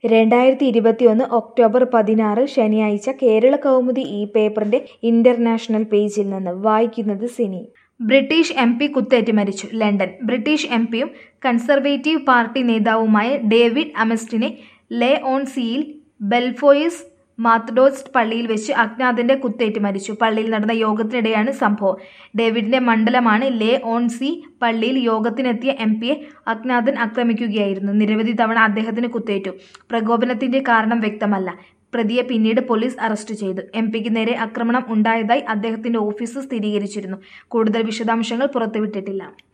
രണ്ടായിരത്തി ഇരുപത്തിയൊന്ന് ഒക്ടോബർ പതിനാറ് ശനിയാഴ്ച കേരള കൗമുദി ഈ പേപ്പറിന്റെ ഇന്റർനാഷണൽ പേജിൽ നിന്ന് വായിക്കുന്നത് സിനി ബ്രിട്ടീഷ് എം പി കുത്തേറ്റ് മരിച്ചു ലണ്ടൻ ബ്രിട്ടീഷ് എം പിയും കൺസർവേറ്റീവ് പാർട്ടി നേതാവുമായ ഡേവിഡ് അമസ്റ്റിനെ ലേ ഓൺ സിയിൽ ബെൽഫോയിസ് മാത്തഡോസ്റ്റ് പള്ളിയിൽ വെച്ച് അജ്ഞാതന്റെ കുത്തേറ്റ് മരിച്ചു പള്ളിയിൽ നടന്ന യോഗത്തിനിടെയാണ് സംഭവം ഡേവിഡിന്റെ മണ്ഡലമാണ് ലേ ഓൺ സി പള്ളിയിൽ യോഗത്തിനെത്തിയ എം പിയെ അജ്ഞാതൻ ആക്രമിക്കുകയായിരുന്നു നിരവധി തവണ അദ്ദേഹത്തിന് കുത്തേറ്റു പ്രകോപനത്തിന്റെ കാരണം വ്യക്തമല്ല പ്രതിയെ പിന്നീട് പോലീസ് അറസ്റ്റ് ചെയ്തു എം പിക്ക് നേരെ ആക്രമണം ഉണ്ടായതായി അദ്ദേഹത്തിന്റെ ഓഫീസ് സ്ഥിരീകരിച്ചിരുന്നു കൂടുതൽ വിശദാംശങ്ങൾ പുറത്തുവിട്ടിട്ടില്ല